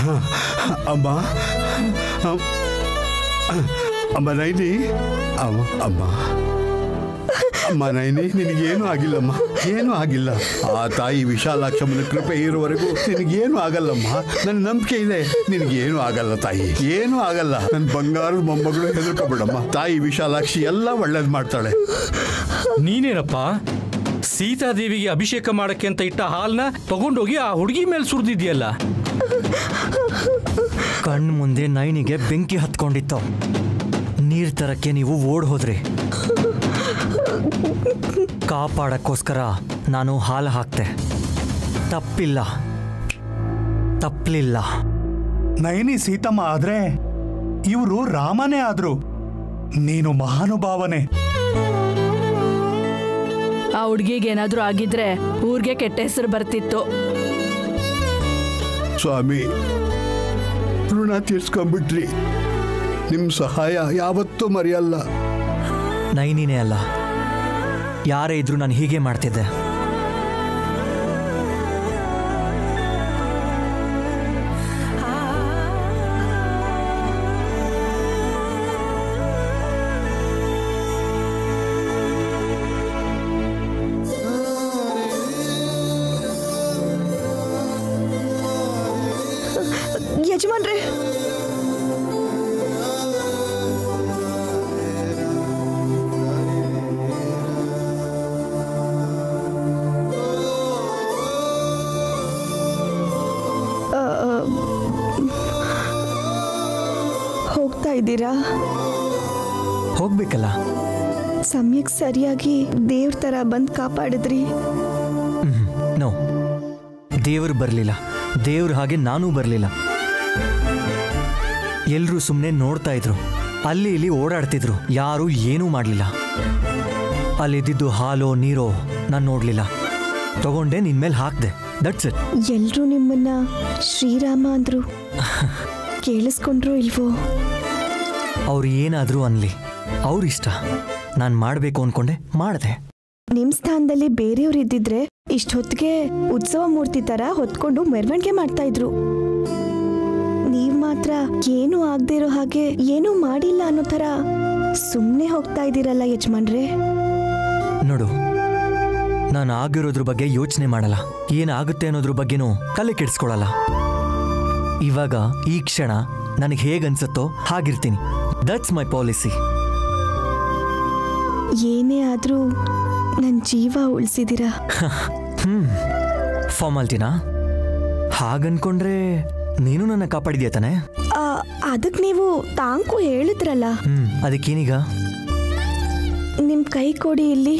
ಅಮ್ಮ ಅಮ್- ಅಮ್ಮ ನೈನಿ ಅಮ್ಮ ಅಮ್ಮ ಅಮ್ಮ ನೈನಿ ನಿನಗೇನು ಆಗಿಲ್ಲಮ್ಮ ಏನೂ ಆಗಿಲ್ಲ ಆ ತಾಯಿ ವಿಶಾಲಾಕ್ಷಮ್ಮನ ಕೃಪೆ ಇರುವವರೆಗೂ ನಿನಗೇನು ಆಗಲ್ಲಮ್ಮ ನನ್ನ ನಂಬಿಕೆ ಇದೆ ನಿನಗೇನು ಆಗಲ್ಲ ತಾಯಿ ಏನೂ ಆಗಲ್ಲ ನನ್ನ ಬಂಗಾರದ ಮೊಮ್ಮಗಳು ಹೆದರ್ಕೊಬೇಡಮ್ಮ ತಾಯಿ ವಿಶಾಲಾಕ್ಷಿ ಎಲ್ಲ ಒಳ್ಳೇದು ಮಾಡ್ತಾಳೆ ನೀನೇನಪ್ಪ ಸೀತಾದೇವಿಗೆ ಅಭಿಷೇಕ ಮಾಡಕ್ಕೆ ಅಂತ ಇಟ್ಟ ಹಾಲ್ನ ತಗೊಂಡೋಗಿ ಆ ಹುಡುಗಿ ಮೇಲೆ ಸುರಿದಿದ್ಯಲ್ಲ ಕಣ್ಣು ಮುಂದೆ ನೈನಿಗೆ ಬೆಂಕಿ ಹತ್ಕೊಂಡಿತ್ತು ನೀರ್ ತರಕ್ಕೆ ನೀವು ಓಡ್ ಹೋದ್ರಿ ಕಾಪಾಡಕ್ಕೋಸ್ಕರ ನಾನು ಹಾಲು ಹಾಕ್ತೆ ತಪ್ಪಿಲ್ಲ ತಪ್ಪಲಿಲ್ಲ ನಯನಿ ಸೀತಮ್ಮ ಆದ್ರೆ ಇವರು ರಾಮನೇ ಆದ್ರು ನೀನು ಮಹಾನುಭಾವನೆ ಆ ಹುಡ್ಗಿಗೆ ಏನಾದ್ರೂ ಆಗಿದ್ರೆ ಊರ್ಗೆ ಕೆಟ್ಟ ಹೆಸರು ಬರ್ತಿತ್ತು ಸ್ವಾಮಿ ಋಣ ತೀರ್ಸ್ಕೊಂಡ್ಬಿಟ್ರಿ ನಿಮ್ಮ ಸಹಾಯ ಯಾವತ್ತೂ ಮರೆಯಲ್ಲ ನೈನಿನೇ ಅಲ್ಲ ಯಾರೇ ಇದ್ರೂ ನಾನು ಹೀಗೆ ಮಾಡ್ತಿದ್ದೆ ಯಜಮಾನ್ರೆ ಆ, ಆ, ಹೋಗ್ತಾ ಇದ್ದೀರಾ ಹೋಗ್ಬೇಕಲ್ಲ ಸಮಯಕ್ಕೆ ಸರಿಯಾಗಿ ದೇವ್ರ ಥರ ಬಂದು ಕಾಪಾಡಿದ್ರಿ ನೋ ದೇವರು ಬರಲಿಲ್ಲ ದೇವ್ರ ಹಾಗೆ ನಾನೂ ಬರಲಿಲ್ಲ ಎಲ್ಲರೂ ಸುಮ್ಮನೆ ನೋಡ್ತಾ ಇದ್ರು ಅಲ್ಲಿ ಇಲ್ಲಿ ಓಡಾಡ್ತಿದ್ರು ಯಾರೂ ಏನೂ ಮಾಡಲಿಲ್ಲ ಅಲ್ಲಿದ್ದಿದ್ದು ಹಾಲೋ ನೀರೋ ನಾನು ನೋಡಲಿಲ್ಲ ತಗೊಂಡೆ ನಿನ್ ಮೇಲೆ ಹಾಕ್ದೆ ದಟ್ಸ್ ಇಟ್ ಎಲ್ರೂ ನಿಮ್ಮನ್ನ ಶ್ರೀರಾಮ ಅಂದ್ರು ಕೇಳಿಸ್ಕೊಂಡ್ರು ಇಲ್ವೋ ಅವ್ರು ಏನಾದರೂ ಅನ್ಲಿ ಅವ್ರ ಇಷ್ಟ ನಾನು ಮಾಡಬೇಕು ಅನ್ಕೊಂಡೆ ಮಾಡಿದೆ ನಿಮ್ ಸ್ಥಾನದಲ್ಲಿ ಬೇರೆಯವ್ರು ಇದ್ದಿದ್ರೆ ಇಷ್ಟ ಹೊತ್ತಿಗೆ ಉತ್ಸವ ಮೂರ್ತಿ ತರ ಹೊತ್ಕೊಂಡು ಮೆರವಣಿಗೆ ಮಾಡ್ತಾ ಇದ್ರು ನೀವ್ ಮಾತ್ರ ಏನು ಆಗದೆ ಇರೋ ಹಾಗೆ ಏನೂ ಮಾಡಿಲ್ಲ ಅನ್ನೋ ತರ ಸುಮ್ಮನೆ ಹೋಗ್ತಾ ಇದ್ದೀರಲ್ಲ ಯಜಮಾನ್ರೆ ನೋಡು ನಾನು ಆಗಿರೋದ್ರ ಬಗ್ಗೆ ಯೋಚನೆ ಮಾಡಲ್ಲ ಏನಾಗುತ್ತೆ ಅನ್ನೋದ್ರ ಬಗ್ಗೆನೂ ತಲೆ ಕೆಡಿಸ್ಕೊಳಲ್ಲ ಇವಾಗ ಈ ಕ್ಷಣ ನನಗೆ ಹೇಗನ್ಸತ್ತೋ ಹಾಗಿರ್ತೀನಿ ದಟ್ಸ್ ಮೈ ಪಾಲಿಸಿ ಏನೇ ಆದ್ರೂ ನನ್ ಜೀವ ಉಳಿಸಿದಿರಾ ಹ್ಮ್ ಫಾರ್ಮಾಲಿಟಿನಾ ಹಾಗನ್ಕೊಂಡ್ರೆ ನೀನು ನನ್ನ ಕಾಪಾಡಿದ್ಯಾ ತಾನೆ ಅದಕ್ ನೀವು ತಾಂಕು ಹೇಳಿದ್ರಲ್ಲ ಹ್ಮ್ ಅದಕ್ಕೇನೀಗ ನಿಮ್ ಕೈ ಕೊಡಿ ಇಲ್ಲಿ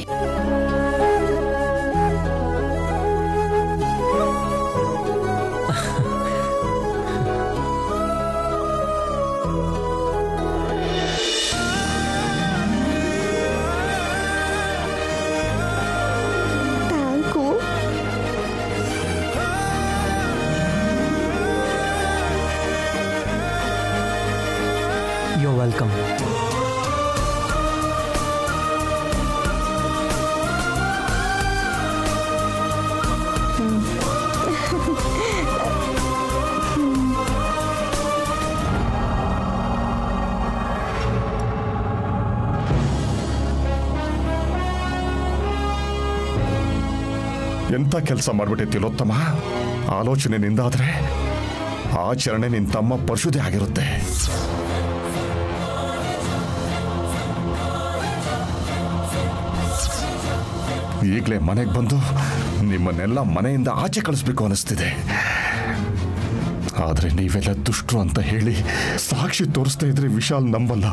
ಥ್ಯಾಂಕು ಯೋ ವೆಲ್ಕಮ್ ಎಂಥ ಕೆಲಸ ಮಾಡ್ಬಿಟ್ಟೆ ತಿಲೋತ್ತಮ ಆಲೋಚನೆ ನಿಂದಾದ್ರೆ ಆಚರಣೆ ನಿನ್ ತಮ್ಮ ಪರಶುದೇ ಆಗಿರುತ್ತೆ ಈಗಲೇ ಮನೆಗೆ ಬಂದು ನಿಮ್ಮನ್ನೆಲ್ಲ ಮನೆಯಿಂದ ಆಚೆ ಕಳಿಸ್ಬೇಕು ಅನಿಸ್ತಿದೆ ಆದ್ರೆ ನೀವೆಲ್ಲ ದುಷ್ಟರು ಅಂತ ಹೇಳಿ ಸಾಕ್ಷಿ ತೋರಿಸ್ತಾ ಇದ್ರೆ ವಿಶಾಲ್ ನಂಬಲ್ಲ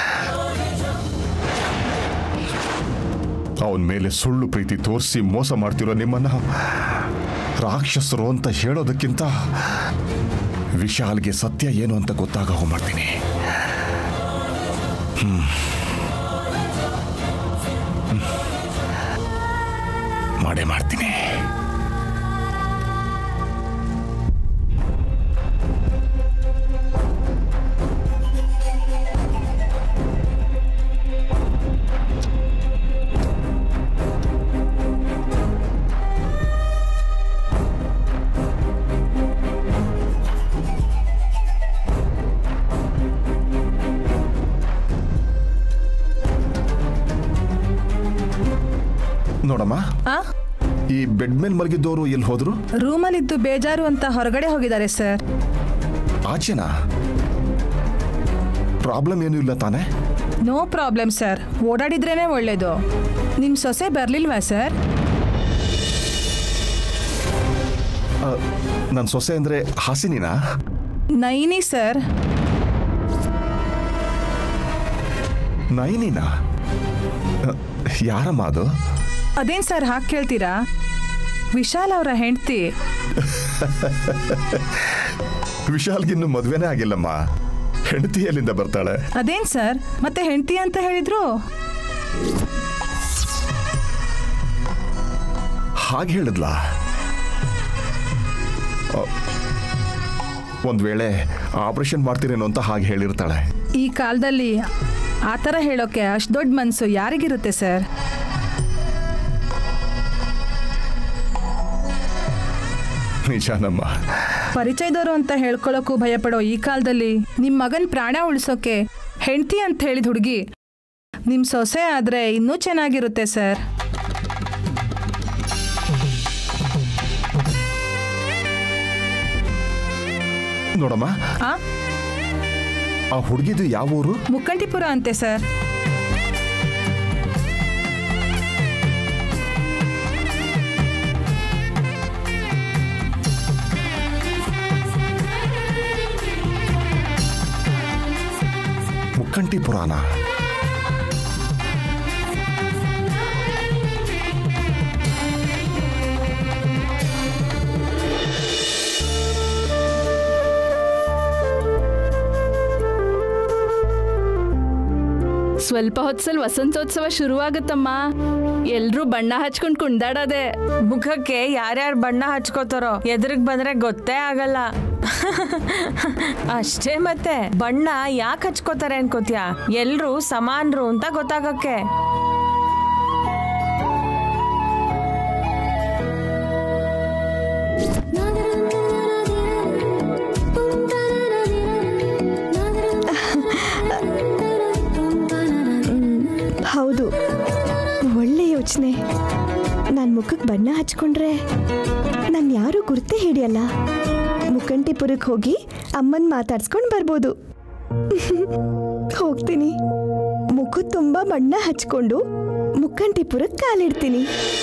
ಅವನ ಮೇಲೆ ಸುಳ್ಳು ಪ್ರೀತಿ ತೋರಿಸಿ ಮೋಸ ಮಾಡ್ತಿರೋ ನಿಮ್ಮನ್ನ ರಾಕ್ಷಸರು ಅಂತ ಹೇಳೋದಕ್ಕಿಂತ ವಿಶಾಲ್ಗೆ ಸತ್ಯ ಏನು ಅಂತ ಗೊತ್ತಾಗ ಮಾಡ್ತೀನಿ ಹ್ಮ್. ಹ್ಮ್. ಮಾಡೇ ಮಾಡ್ತೀನಿ ಬೆಡ್ ಮೇಲೆ ಮಲಗಿದ್ದವರು ಎಲ್ಲಿ ಹೋದ್ರು ರೂಮಲ್ಲಿದ್ದು ಬೇಜಾರು ಅಂತ ಹೊರಗಡೆ ಹೋಗಿದ್ದಾರೆ ಸರ್ ಆಚೆನಾ ಪ್ರಾಬ್ಲಮ್ ಏನೂ ಇಲ್ಲ ತಾನೇ ನೋ ಪ್ರಾಬ್ಲಮ್ ಸರ್ ಓಡಾಡಿದ್ರೇನೆ ಒಳ್ಳೇದು ನಿಮ್ಮ ಸೊಸೆ ಬರಲಿಲ್ವಾ ಸರ್ ನನ್ನ ಸೊಸೆ ಅಂದ್ರೆ ಹಾಸಿನಿನಾ ನೈನಿ ಸರ್ ನೈನಿನಾ ಅ, ಯಾರಮ್ಮ ಅದು ಅದೇನು ಸರ್ ಹಾಗೆ ಕೇಳ್ತೀರಾ ವಿಶಾಲ್ ಅವರ ಹೆಂಡತಿ ವಿಶಾಲ್ಗಿನ್ನು ಮದ್ವೆನೇ ಆಗಿಲ್ಲಮ್ಮ ಹೆಂಡತಿ ಎಲ್ಲಿಂದ ಬರ್ತಾಳೆ ಅದೇನು ಸರ್ ಮತ್ತೆ ಹೆಂಡತಿ ಅಂತ ಹೇಳಿದ್ರು ಹಾಗೆ ಹೇಳಿದ್ಲಾ ಅ, ಒಂದ್ ವೇಳೆ ಆಪರೇಷನ್ ಮಾಡ್ತೀರೇನೋ ಅಂತ ಹಾಗೆ ಹೇಳಿರ್ತಾಳೆ ಈ ಕಾಲದಲ್ಲಿ ಆ ಥರ ಹೇಳೋಕೆ ಅಷ್ಟು ದೊಡ್ಡ ಮನಸ್ಸು ಯಾರಿಗಿರುತ್ತೆ ಸರ್ ನಿಜಾನಮ್ಮ ಪರಿಚಯದವರು ಅಂತ ಹೇಳ್ಕೊಳ್ಳೋಕ್ಕೂ ಭಯಪಡೋ ಈ ಕಾಲದಲ್ಲಿ ನಿಮ್ಮ ಮಗನ ಪ್ರಾಣ ಉಳಿಸೋಕೆ ಹೆಂಡತಿ ಅಂತ ಹೇಳಿದ ಹುಡುಗಿ ನಿಮ್ಮ ಸೊಸೆ ಆದರೆ ಇನ್ನೂ ಚೆನ್ನಾಗಿರುತ್ತೆ ಸರ್ ನೋಡಮ್ಮ ಆ ಆ ಹುಡುಗಿದು ಯಾವ ಊರು ಮುಕ್ಕಂಟಿಪುರ ಅಂತೆ ಸರ್ ಮುಕ್ಕಂಟಿ ಪುರಾಣ ಸ್ವಲ್ಪ ಹೊತ್ಸಲ್ ವಸಂತೋತ್ಸವ ಶುರುವಾಗುತ್ತಮ್ಮ ಎಲ್ರೂ ಬಣ್ಣ ಹಚ್ಕೊಂಡ್ ಕುಣ್ದಾಡೋದೆ ಮುಖಕ್ಕೆ ಯಾರ್ಯಾರು ಬಣ್ಣ ಹಚ್ಕೋತಾರೋ ಎದುರಿಗೆ ಬಂದ್ರೆ ಗೊತ್ತೇ ಆಗಲ್ಲ ಅಷ್ಟೇ ಮತ್ತೆ ಬಣ್ಣ ಯಾಕೆ ಹಚ್ಕೋತಾರೆ ಅನ್ಕೋತ್ಯಾ ಎಲ್ರೂ ಸಮಾನರು ಅಂತ ಗೊತ್ತಾಗಕ್ಕೆ ಹೌದು ಒಳ್ಳೆ ಯೋಚನೆ ನಾನು ಮುಖಕ್ಕೆ ಬಣ್ಣ ಹಚ್ಕೊಂಡ್ರೆ ನಾನು ಯಾರು ಗುರ್ತೇ ಹಿಡಿಯಲ್ಲ ಮುಕ್ಕಂಟಿಪುರಕ್ಕೆ ಹೋಗಿ ಅಮ್ಮನ್ ಮಾತಾಡ್ಸ್ಕೊಂಡು ಬರ್ಬೋದು ಹೋಗ್ತೀನಿ ಮುಖ ತುಂಬ ಬಣ್ಣ ಹಚ್ಕೊಂಡು ಮುಕ್ಕಂಟಿಪುರಕ್ಕೆ ಕಾಲಿಡ್ತೀನಿ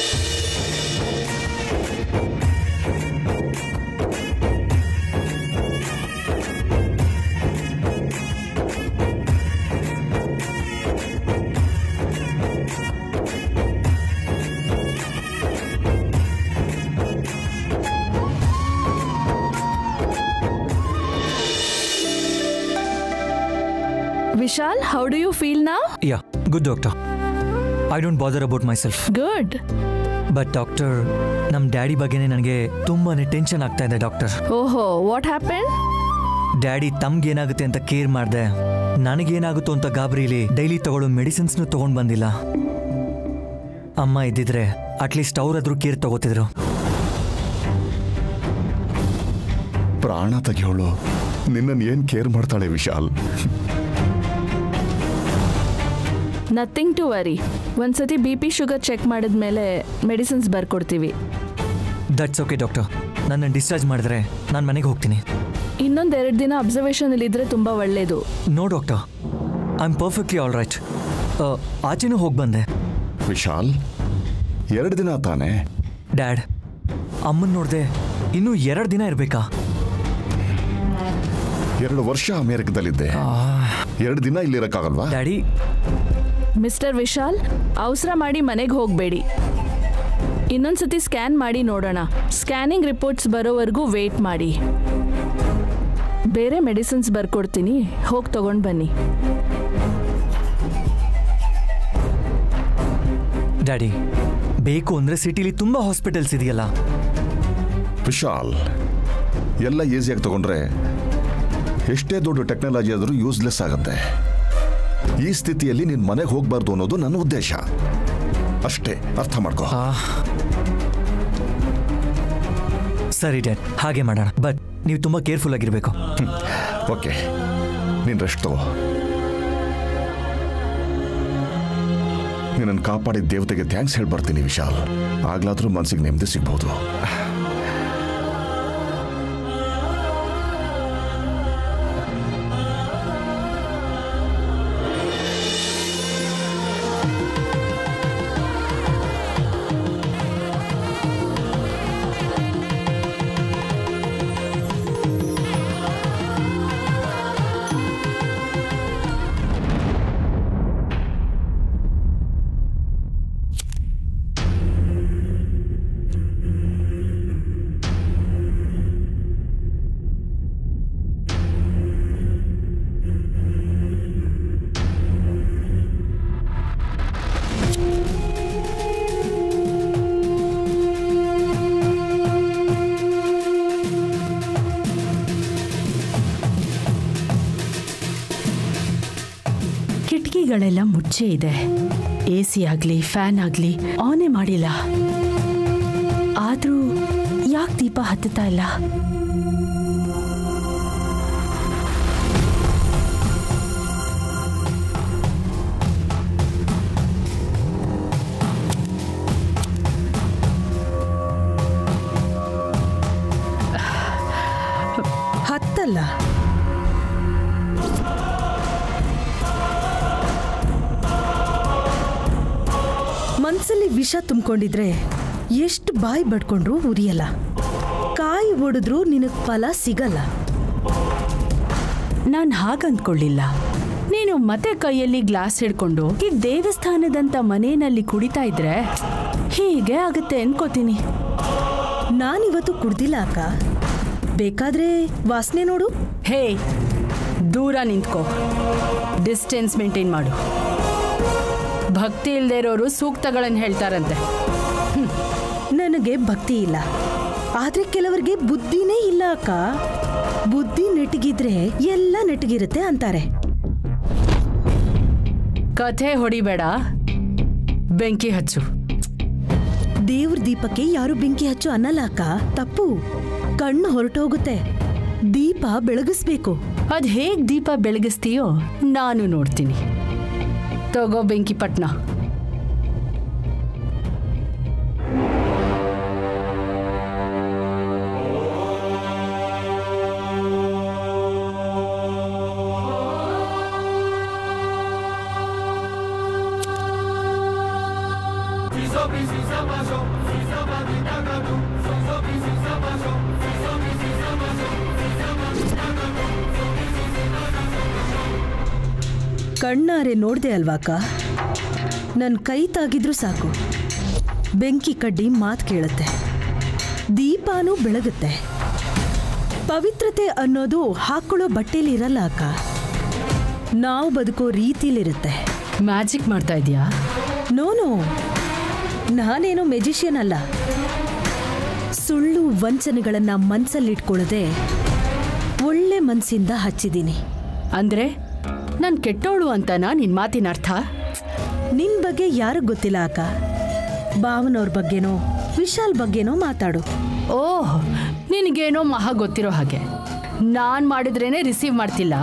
Vishal how do you feel ನಾ yeah good doctor I don't bother about myself good but doctor ನಮ್ಮ ಡ್ಯಾಡಿ ಬಗ್ಗೆನೇ ನನಗೆ ತುಂಬಾನೇ ಟೆನ್ಷನ್ ಆಗ್ತಾ ಇದೆ ಡಾಕ್ಟರ್ ಓಹೋ ವಾಟ್ ಹ್ಯಾಪನ್ ಡ್ಯಾಡಿ ತಮ್ಗೇನಾಗುತ್ತೆ ಅಂತ ಕೇರ್ ಮಾಡಿದೆ ನನಗೇನಾಗುತ್ತೋ ಅಂತ ಗಾಬರಿಲಿ ಡೈಲಿ ತಗೊಳ್ಳೋ ಮೆಡಿಸಿನ್ಸ್ನು ತಗೊಂಡು ಬಂದಿಲ್ಲ ಅಮ್ಮ ಇದ್ದಿದ್ರೆ ಅಟ್ಲೀಸ್ಟ್ ಅವ್ರಾದ್ರೂ ಕೇರ್ ತಗೋತಿದ್ರು ಪ್ರಾಣ ತೆಗಿಯೋಳು ನಿನ್ನನ್ನು ಏನ್ ಕೇರ್ ಮಾಡ್ತಾಳೆ ವಿಶಾಲ್ ನಥಿಂಗ್ ಟು ವರಿ ಒಂದ್ಸತಿ ಬಿ ಪಿ ಶುಗರ್ ಚೆಕ್ ಮಾಡಿದ್ಮೇಲೆ ಮೆಡಿಸಿನ್ಸ್ ಬರ್ಕೊಡ್ತೀವಿ ದಟ್ಸ್ ಓಕೆ ಡಾಕ್ಟರ್ ನನ್ನ ಡಿಸ್ಚಾರ್ಜ್ ಮಾಡಿದ್ರೆ ನಾನು ಮನೆಗೆ ಹೋಗ್ತೀನಿ ಇನ್ನೊಂದ್ ಎರಡು ದಿನ ಅಬ್ಸರ್ವೇಷನ್ ಇದ್ರೆ ತುಂಬಾ ಒಳ್ಳೇದು no doctor I am perfectly all right ಆಚೆನೂ ಹೋಗಿ ಬಂದೆ ವಿಶಾಲ್ ಎರಡು ದಿನ ತಾನೆ ಡ್ಯಾಡ್ ಅಮ್ಮನ್ ನೋಡ್ದೆ ಇನ್ನೂ ಎರಡು ದಿನ ಇರಬೇಕಾ ಎರಡು ವರ್ಷ ಅಮೆರಿಕದಲ್ಲಿದ್ದೆ ಎರಡು ದಿನ ಇಲ್ಲಿರಕ್ಕಾಗಲ್ವಾ ಡ್ಯಾಡಿ ಮಿಸ್ಟರ್ ವಿಶಾಲ್ ಅವಸರ ಮಾಡಿ ಮನೆಗೆ ಹೋಗಬೇಡಿ ಇನ್ನೊಂದ್ಸತಿ ಸ್ಕ್ಯಾನ್ ಮಾಡಿ ನೋಡೋಣ ಸ್ಕ್ಯಾನಿಂಗ್ ರಿಪೋರ್ಟ್ಸ್ ಬರೋವರೆಗೂ ವೇಟ್ ಮಾಡಿ ಬೇರೆ ಮೆಡಿಸಿನ್ಸ್ ಬರ್ಕೊಡ್ತೀನಿ ಹೋಗಿ ತಗೊಂಡು ಬನ್ನಿ ಡ್ಯಾಡಿ ಬೇಕು ಅಂದ್ರೆ ಸಿಟಿಲಿ ತುಂಬಾ ಹಾಸ್ಪಿಟಲ್ಸ್ ಇದೆಯಲ್ಲ ವಿಶಾಲ್ ಎಲ್ಲ ಈಸಿಯಾಗಿ ತಗೊಂಡ್ರೆ ಎಷ್ಟೇ ದೊಡ್ಡ ಟೆಕ್ನಾಲಜಿ ಆದರೂ ಯೂಸ್ಲೆಸ್ ಆಗುತ್ತೆ ಈ ಸ್ಥಿತಿಯಲ್ಲಿ ನೀನು ಮನೆಗೆ ಹೋಗ್ಬಾರ್ದು ಅನ್ನೋದು ನನ್ನ ಉದ್ದೇಶ ಅಷ್ಟೇ ಅರ್ಥ ಮಾಡ್ಕೋ ಆ. ಸರಿ ಡ್ಯಾಡ್ ಹಾಗೆ ಮಾಡೋಣ ಬಟ್ ನೀವು ತುಂಬಾ ಕೇರ್ಫುಲ್ ಆಗಿರ್ಬೇಕು ಓಕೆ ನೀನು ರೆಸ್ಟ್ ತಗೋ ನಿನ್ನನ್ನು ಕಾಪಾಡಿದ ದೇವತೆಗೆ ಥ್ಯಾಂಕ್ಸ್ ಹೇಳಿ ಬರ್ತೀನಿ ವಿಶಾಲ್ ಆಗ್ಲಾದ್ರೂ ಮನ್ಸಿಗೆ ನೆಮ್ಮದಿ ಸಿಗ್ಬೋದು ಕಿಟಕಿಗಳೆಲ್ಲ ಮುಚ್ಚೆ ಇದೆ ಎ ಸಿ ಆಗಲಿ ಫ್ಯಾನ್ ಆಗಲಿ ಆನೇ ಮಾಡಿಲ್ಲ ಆದರೂ ಯಾಕೆ ದೀಪ ಹತ್ತುತ್ತಾ ಇಲ್ಲ ಹತ್ತಲ್ಲ ಮನ್ಸಲ್ಲಿ ವಿಷ ತುಂಬಿಕೊಂಡಿದ್ರೆ ಎಷ್ಟು ಬಾಯಿ ಬಡ್ಕೊಂಡ್ರೂ ಉರಿಯಲ್ಲ ಕಾಯಿ ಒಡೆದ್ರೂ ನಿನಗ್ ಫಲ ಸಿಗಲ್ಲ ನಾನು ಹಾಗಂದ್ಕೊಳ್ಳಿಲ್ಲ ನೀನು ಮತ್ತೆ ಕೈಯಲ್ಲಿ ಗ್ಲಾಸ್ ಹಿಡ್ಕೊಂಡು ಈ ದೇವಸ್ಥಾನದಂತ ಮನೆಯಲ್ಲಿ ಕುಡಿತಾ ಇದ್ರೆ ಹೀಗೆ ಆಗುತ್ತೆ ಅನ್ಕೋತೀನಿ ನಾನಿವತ್ತು ಕುಡ್ದಿಲ್ಲ ಅಕ್ಕ ಬೇಕಾದ್ರೆ ವಾಸನೆ ನೋಡು ಹೇ ದೂರ ನಿಂತ್ಕೋ ಡಿಸ್ಟೆನ್ಸ್ ಮೇಂಟೈನ್ ಮಾಡು ಭಕ್ತಿ ಇಲ್ಲದೆ ಇರೋರು ಸೂಕ್ತಗಳನ್ನು ಹೇಳ್ತಾರಂತೆ ನನಗೆ ಭಕ್ತಿ ಇಲ್ಲ ಆದ್ರೆ ಕೆಲವರಿಗೆ ಬುದ್ಧಿನೇ ಇಲ್ಲ ಅಕ್ಕ ಬುದ್ಧಿ ನೆಟ್ಟಗಿದ್ರೆ ಎಲ್ಲ ನೆಟ್ಟಗಿರುತ್ತೆ ಅಂತಾರೆ ಕಥೆ ಹೊಡಿಬೇಡ ಬೆಂಕಿ ಹಚ್ಚು ದೇವ್ರ ದೀಪಕ್ಕೆ ಯಾರು ಬೆಂಕಿ ಹಚ್ಚು ಅನ್ನಲ್ಲ ಅಕ್ಕ ತಪ್ಪು ಕಣ್ಣು ಹೊರಟೋಗುತ್ತೆ ದೀಪ ಬೆಳಗಿಸ್ಬೇಕು ಅದ್ ಹೇಗ್ ದೀಪ ಬೆಳಗಿಸ್ತೀಯೋ ನಾನು ನೋಡ್ತೀನಿ ತಗೋ ಬೆಂಕಿ ಪಟ್ನ ಕಣ್ಣಾರೆ ನೋಡ್ದೆ ಅಲ್ವಾಕ ನನ್ನ ಕೈ ತಾಗಿದ್ರು ಸಾಕು ಬೆಂಕಿ ಕಡ್ಡಿ ಮಾತು ಕೇಳುತ್ತೆ ದೀಪಾನೂ ಬೆಳಗುತ್ತೆ ಪವಿತ್ರತೆ ಅನ್ನೋದು ಹಾಕೊಳ್ಳೋ ಬಟ್ಟೆಲಿ ಇರಲ್ಲ ಅಕ್ಕ ನಾವು ಬದುಕೋ ರೀತಿಲಿರುತ್ತೆ ಮ್ಯಾಜಿಕ್ ಮಾಡ್ತಾ ಇದೀಯಾ ನೋನು ನಾನೇನೋ ಮೆಜಿಷಿಯನ್ ಅಲ್ಲ ಸುಳ್ಳು ವಂಚನೆಗಳನ್ನ ಮನ್ಸಲ್ಲಿಟ್ಕೊಳ್ಳದೆ ಒಳ್ಳೆ ಮನ್ಸಿಂದ ಹಚ್ಚಿದ್ದೀನಿ ಅಂದ್ರೆ ನಾನ್ ಕೆಟ್ಟವಳು ಅಂತನಾ ನಿನ್ ಮಾತಿನ ಅರ್ಥ ನಿನ್ ಬಗ್ಗೆ ಯಾರಿಗ್ ಗೊತ್ತಿಲ್ಲ ಅಕ್ಕ ಭಾವನವ್ರ ಬಗ್ಗೆನೋ ವಿಶಾಲ್ ಬಗ್ಗೆನೋ ಮಾತಾಡು ಓಹ್ ನಿನಗೇನೋ ಮಹಾ ಗೊತ್ತಿರೋ ಹಾಗೆ ನಾನ್ ಮಾಡಿದ್ರೇನೆ ರಿಸೀವ್ ಮಾಡ್ತಿಲ್ಲ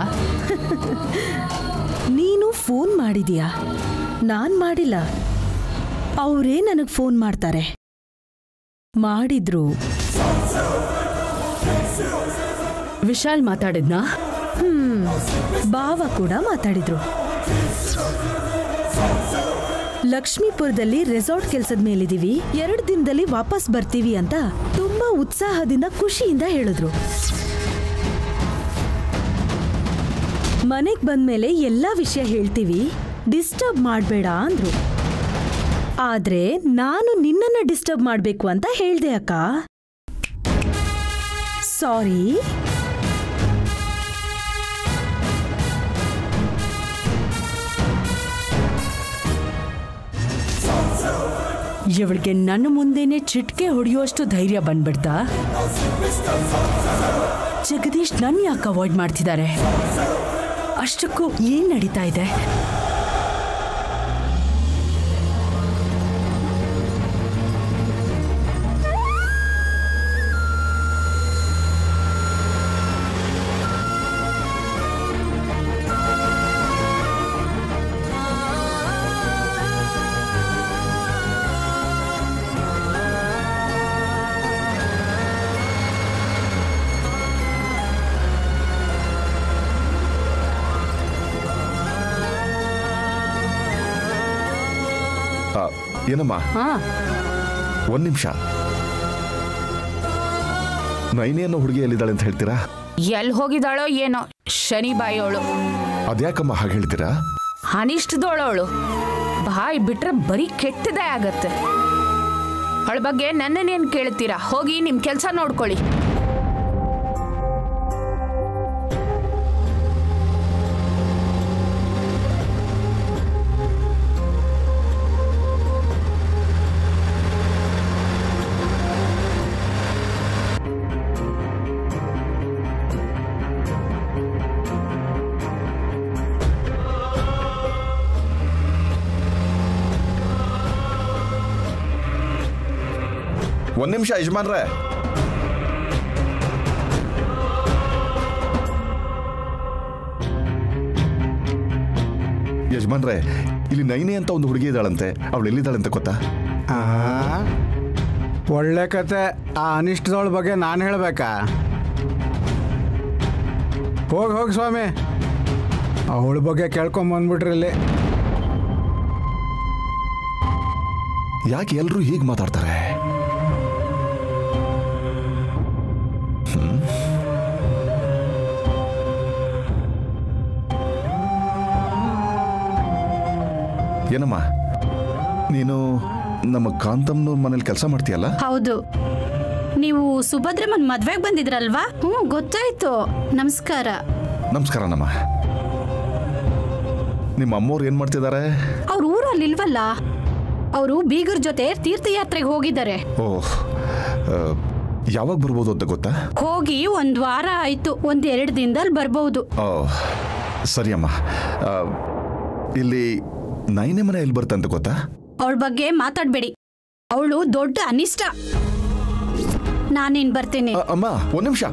ನೀನು ಫೋನ್ ಮಾಡಿದೀಯಾ ನಾನ್ ಮಾಡಿಲ್ಲ ಅವರೇ ನನಗ್ ಫೋನ್ ಮಾಡ್ತಾರೆ ಮಾಡಿದ್ರು ವಿಶಾಲ್ ಮಾತಾಡಿದ್ನಾ ಹ್ಮ್ ಭಾವ ಕೂಡ ಮಾತಾಡಿದ್ರು ಲಕ್ಷ್ಮೀಪುರದಲ್ಲಿ ರೆಸಾರ್ಟ್ ಕೆಲ್ಸದ ಮೇಲಿದೀವಿ ಎರಡು ದಿನದಲ್ಲಿ ವಾಪಸ್ ಬರ್ತೀವಿ ಅಂತ ತುಂಬಾ ಉತ್ಸಾಹದಿಂದ ಖುಷಿಯಿಂದ ಹೇಳಿದ್ರು ಮನೆಗ್ ಬಂದ್ಮೇಲೆ ಎಲ್ಲಾ ವಿಷಯ ಹೇಳ್ತೀವಿ ಡಿಸ್ಟರ್ಬ್ ಮಾಡಬೇಡ ಅಂದ್ರು ಆದ್ರೆ ನಾನು ನಿನ್ನನ್ನ ಡಿಸ್ಟರ್ಬ್ ಮಾಡ್ಬೇಕು ಅಂತ ಹೇಳ್ದೆ ಅಕ್ಕ ಸಾರಿ ಇವಳಿಗೆ ನನ್ನ ಮುಂದೆನೆ ಚಿಟ್ಕೆ ಹೊಡೆಯುವಷ್ಟು ಧೈರ್ಯ ಬಂದ್ಬಿಡ್ತಾ ಜಗದೀಶ್ ನನ್ ಯಾಕೆ ಅವಾಯ್ಡ್ ಮಾಡ್ತಿದ್ದಾರೆ ಅಷ್ಟಕ್ಕೂ ಏನ್ ನಡೀತಾ ಇದೆ ಏನಮ್ಮ ಹಾ ಒಂದ್ ನಿಮಿಷ ನೈನಿ ಅನ್ನೋ ಹುಡುಗಿ ಎಲ್ಲಿದ್ದಾಳೆ ಅಂತ ಹೇಳ್ತೀರಾ ಎಲ್ಲಿ ಹೋಗಿದ್ದಾಳೋ ಏನೋ ಶನಿ ಬಾಯೋಳು ಅದ್ಯಾಕಮ್ಮ ಹಾಗೆ ಹೇಳ್ತೀರಾ ಅನಿಷ್ಟದೋಳವಳು ಬಾಯಿ ಬಿಟ್ರೆ ಬರೀ ಕೆಟ್ಟದೇ ಆಗತ್ತೆ ಅವಳ ಬಗ್ಗೆ ನನ್ನನ್ನೇನು ಕೇಳ್ತೀರಾ ಹೋಗಿ ನಿಮ್ ಕೆಲಸ ನೋಡ್ಕೊಳ್ಳಿ ಒಂದ್ ನಿಮಿಷ ಯಜಮಾನ್ರೆ ಯಜಮಾನ್ರೆ ಇಲ್ಲಿ ನೈನಿ ಅಂತ ಒಂದು ಹುಡುಗಿ ಇದ್ದಾಳಂತೆ ಅವಳು ಎಲ್ಲಿದ್ದಾಳೆ ಅಂತ ಗೊತ್ತಾ ಆ, ಒಳ್ಳೆ ಕತೆ ಆ ಅನಿಷ್ಟದವಳ ಬಗ್ಗೆ ನಾನು ಹೇಳಬೇಕಾ ಹೋಗಿ ಹೋಗಿ ಸ್ವಾಮಿ ಅವಳ ಬಗ್ಗೆ ಕೇಳ್ಕೊಂಬಂದ್ಬಿಟ್ರಿ ಇಲ್ಲಿ ಯಾಕೆ ಎಲ್ಲರೂ ಹೀಗೆ ಮಾತಾಡ್ತಾರೆ ಹ್ಮ್? ಏನಮ್ಮ ನೀನು ನಮ್ಮ ಕಾಂತಮ್ನವ್ರ ಮನೇಲಿ ಕೆಲಸ ಮಾಡ್ತೀಯಲ್ಲ ಹೌದು ನೀವು ಸುಭದ್ರಮ್ಮನ್ ಮದ್ವೆಗೆ ಬಂದಿದ್ರಲ್ವಾ ಹ್ಞೂ ಗೊತ್ತಾಯ್ತು ನಮಸ್ಕಾರ ನಮಸ್ಕಾರನಮ್ಮ ನಿಮ್ಮ ಅಮ್ಮವ್ರು ಏನು ಮಾಡ್ತಿದ್ದಾರೆ ಅವ್ರ ಊರಲ್ಲಿ ಇಲ್ವಲ್ಲ ಅವರು ಬೀಗರ್ ಜೊತೆ ತೀರ್ಥಯಾತ್ರೆಗೆ ಹೋಗಿದ್ದಾರೆ ಓಹ್ ಆ, ಯಾವಾಗ ಬರ್ಬೋದು ಅಂತ ಗೊತ್ತಾ ಹೋಗಿ ಒಂದ್ ವಾರ ಆಯ್ತು ಒಂದ್ ಎರಡು ದಿನದಲ್ಲಿ ಬರ್ಬಹುದು ಓಹ್ ಸರಿ ಅಮ್ಮ ಆ, ಇಲ್ಲಿ ನೈನೇ ಮನೆ ಎಲ್ಲಿ ಬರುತ್ತೆ ಅಂತ ಗೊತ್ತಾ ಅವಳ ಬಗ್ಗೆ ಮಾತಾಡ್ಬೇಡಿ ಅವಳು ದೊಡ್ಡ ಅನಿಷ್ಟ ನಾನೇನ್ ಬರ್ತೀನಿ ಅ- ಅಮ್ಮ ಒಂದ್ ನಿಮಿಷ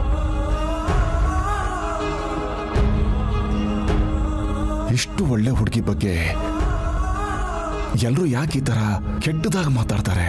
ಇಷ್ಟು ಒಳ್ಳೆ ಹುಡುಗಿ ಬಗ್ಗೆ ಎಲ್ಲರೂ ಯಾಕೆ ಈ ತರ ಕೆಟ್ಟದಾಗ ಮಾತಾಡ್ತಾರೆ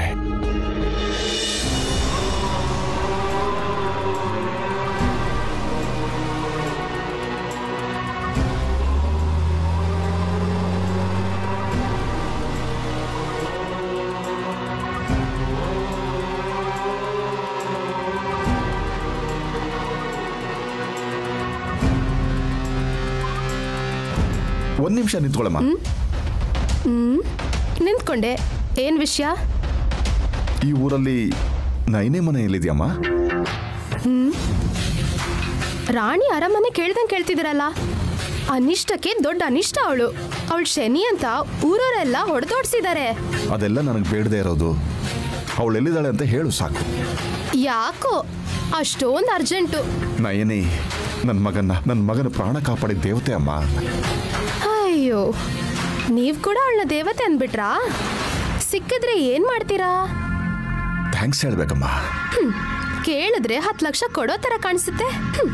ಒಂದ್ ನಿಮಿಷ ನಿಂತ್ಕೊಳ್ಳಮ್ಮ ಹ್ಮ್ ನಿಂತ್ಕೊಂಡೆ ಏನ್ ವಿಷಯ ಈ ಊರಲ್ಲಿ ನೈನೇ ಮನೆ ಎಲ್ಲಿದ್ಯಮ್ಮ ಹ್ಮ್ ರಾಣಿ ಅರಮನೆ ಕೇಳ್ದಂಗೆ ಕೇಳ್ತಿದ್ದೀರಲ್ಲ ಅನಿಷ್ಟಕ್ಕೆ ದೊಡ್ಡ ಅನಿಷ್ಟ ಅವಳು ಅವಳು ಶನಿ ಅಂತ ಊರವರೆಲ್ಲ ಹೊಡೆದೋಡ್ಸಿದ್ದಾರೆ ಅದೆಲ್ಲ ನನಗೆ ಬೇಡದೇ ಇರೋದು ಅವಳು ಎಲ್ಲಿದ್ದಾಳೆ ಅಂತ ಹೇಳು ಸಾಕು ಯಾಕೋ ಅಷ್ಟೊಂದು ಅರ್ಜೆಂಟು ನಯನಿ ನನ್ನ ಮಗನ್ನ ನನ್ನ ಮಗನ ಪ್ರಾಣ ಕಾಪಾಡಿದ ದೇವತೆ ಅಮ್ಮ ಅಯ್ಯೋ ನೀವ್ ಕೂಡ ಅವಳನ್ನ ದೇವತೆ ಅಂದ್ಬಿಟ್ರಾ ಸಿಕ್ಕಿದ್ರೆ ಏನ್ ಮಾಡ್ತೀರಾ ಥ್ಯಾಂಕ್ಸ್ ಹೇಳ್ಬೇಕಮ್ಮ ಹ್ಮ್ ಕೇಳಿದ್ರೆ ಹತ್ತು ಲಕ್ಷ ಕೊಡೋ ತರ ಕಾಣಿಸುತ್ತೆ ಹ್ಮ್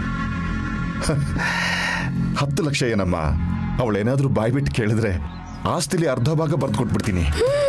ಹತ್ತು ಲಕ್ಷ ಏನಮ್ಮ ಅವಳೇನಾದ್ರೂ ಬಾಯ್ಬಿಟ್ಟು ಕೇಳಿದ್ರೆ ಆಸ್ತಿಲಿ ಅರ್ಧ ಭಾಗ ಬರ್ದು ಕೊಟ್ಬಿಡ್ತೀನಿ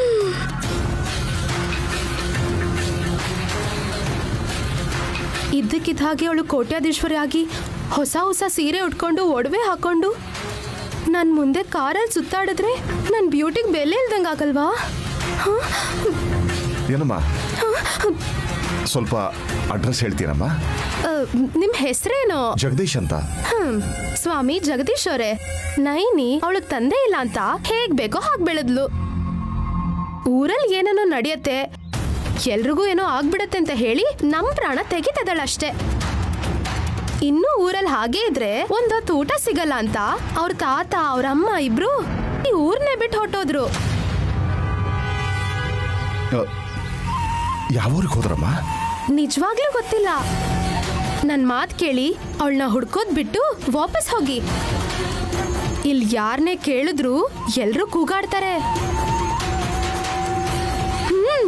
ಇದ್ದಕ್ಕಿದ್ದ ಹಾಗೆ ಅವಳು ಕೋಟ್ಯಾಧೀಶ್ವರಿ ಆಗಿ ಹೊಸ ಹೊಸ ಸೀರೆ ಉಟ್ಕೊಂಡು ಒಡವೆ ಹಾಕೊಂಡು ನನ್ ಮುಂದೆ ಕಾರಲ್ಲಿ ಸುತ್ತಾಡಿದ್ರೆ ನನ್ನ ಬ್ಯೂಟಿಗೆ ಬೆಲೆ ಇಲ್ದಂಗೆ ಆಗಲ್ವಾ ಹ? ಏನಮ್ಮ ಸ್ವಲ್ಪ ಅಡ್ರೆಸ್ ಹೇಳ್ತೀನಮ್ಮ ಆ, ನಿಮ್ ಹೆಸರೇನು ಜಗದೀಶ್ ಅಂತ ಹ್ಮ್ ಸ್ವಾಮಿ ಜಗದೀಶ್ ಅವರೇ ನೈನಿ ಅವಳಗ್ ತಂದೆ ಇಲ್ಲ ಅಂತ ಹೇಗ್ ಬೇಕೋ ಹಾಗ್ ಬೆಳೆದ್ಲು ಊರಲ್ಲಿ ಏನೇನೋ ನಡೆಯತ್ತೆ ಎಲ್ರಿಗೂ ಏನೋ ಆಗ್ಬಿಡತ್ತೆ ಅಂತ ಹೇಳಿ ನಮ್ ಪ್ರಾಣ ತೆಗಿತದಳಷ್ಟೇ ಇನ್ನೂ ಊರಲ್ಲಿ ಹಾಗೆ ಇದ್ರೆ ಒಂದೊತ್ತು ಊಟ ಸಿಗಲ್ಲ ಅಂತ ಅವ್ರ ತಾತ ಅವ್ರ ಅಮ್ಮ ಇಬ್ರು ಈ ಊರ್ನೇ ಬಿಟ್ಟು ಹೊಟ್ಟೋದ್ರು ಯಾವ ಊರಿಗೆ ಹೋದ್ರಮ್ಮ ನಿಜವಾಗ್ಲೂ ಗೊತ್ತಿಲ್ಲ ನನ್ ಮಾತ್ ಕೇಳಿ ಅವಳನ್ನ ಹುಡ್ಕೋದ್ ಬಿಟ್ಟು ವಾಪಸ್ ಹೋಗಿ ಇಲ್ಲಿ ಯಾರನ್ನೇ ಕೇಳಿದ್ರು ಎಲ್ರೂ ಕೂಗಾಡ್ತಾರೆ ಹ್ಮ್